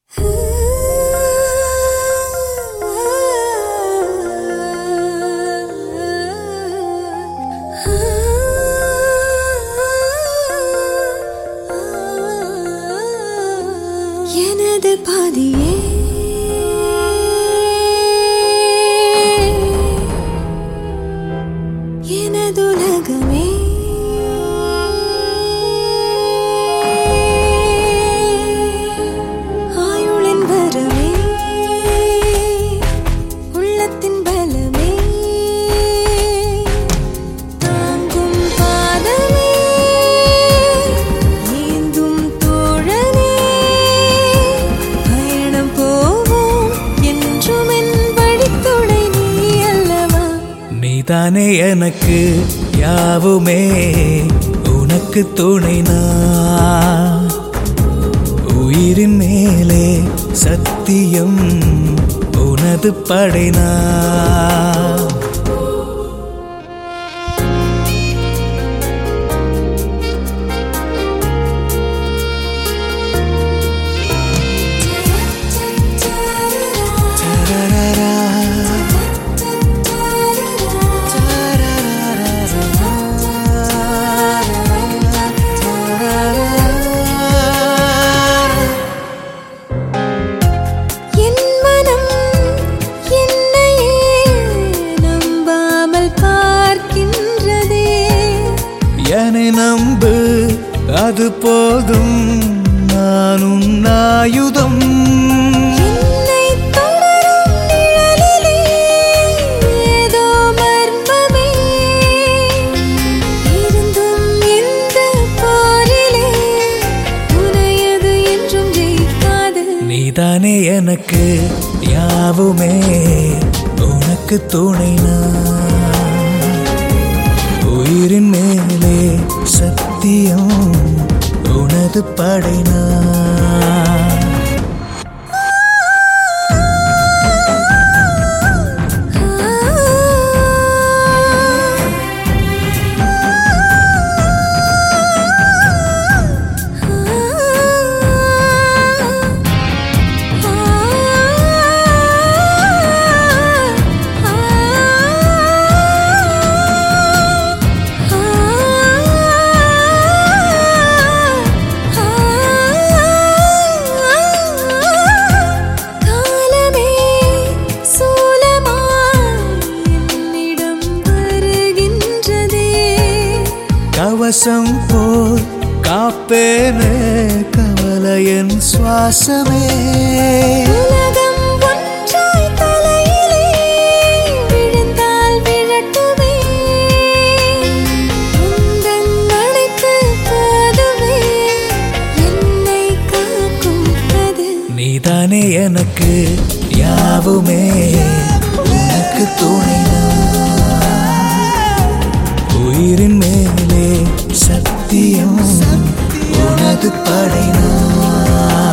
எனது பாதியே எனதுலகமே ஆயுளின் வரமே உள்ளத்தின் பலமே தாங்கும் பாதமே ஏந்தும் தோழனே பயணம் போவோம் என்றும் என் வழித்துணை நீ அல்லவா நீதானே எனக்கு யாவுமே உனக்கு துணை நான் உயிரின் மேலே சத்தியம் உனது படைனா என் மனம் என்னையே நம்பாமல் பார்க்கின்றதே என்னை நம்பு அது போதும் நானும் ஆயுதம் என்னை தொடரும் நிழலிலே ஏதோ மர்மமே இருந்தும் இந்த போரிலே உனையது என்றும் ஜெயிக்காது நீதானே எனக்கு யாவுமே உனக்கு துணை நான் உயிரின் மேலே சத்தியம் உனது படைனா காலமே சூலமாய் என்னிடம் வருகின்றதே கவசம் போல் காப்பேனே கவலையன் சுவாசமே உலகம் ஒன்றாய் தலையிலே விழுந்தால் விழட்டுமே உந்தன் அணைப்பு போதுமே என்னை காக்கும் அது நீதானே எனக்கு யாவுமே உனக்கு துணை நான். உயிரின் மேலே சத்தியம் உனது படைனா